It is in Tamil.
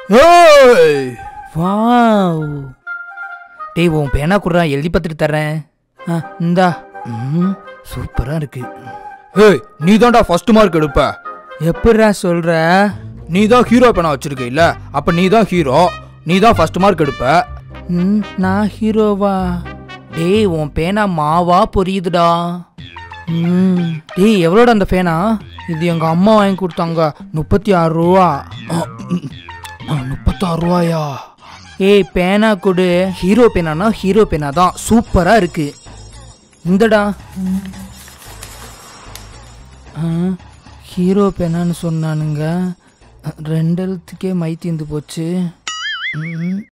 ஏய் வாவ் டேய் உன் பேனா குடுறா எழுதி பார்த்துட்டு தர்றேன் ஆ இந்தா ம் சூப்பராக இருக்கு ஏய் நீ தான்டா ஃபர்ஸ்ட் மார்க் எடுப்ப எப்படிடா சொல்ற நீ தான் ஹீரோ பேனா வச்சிருக்க இல்ல அப்ப நீ தான் ஹீரோ நீ தான் ஃபர்ஸ்ட் மார்க் எடுப்ப ம் நான் ஹீரோவா டேய் உன் பேனா மாவா பொரியுதுடா ம் டேய் எவ்வளோடா அந்த பேனா இது எங்கள் அம்மா வாங்கி கொடுத்தாங்க முப்பத்தி ஆறு ரூபா முப்பத்தாறு ரூபாயா ஏய் பேனா கொடு ஹீரோ பேனானா ஹீரோ பேனா தான் சூப்பராக இருக்கு இந்தடா ஆ, ஹீரோ பேனான்னு சொன்னானுங்க ரெண்டு எழுத்துக்கே மை தீந்து போச்சு ம்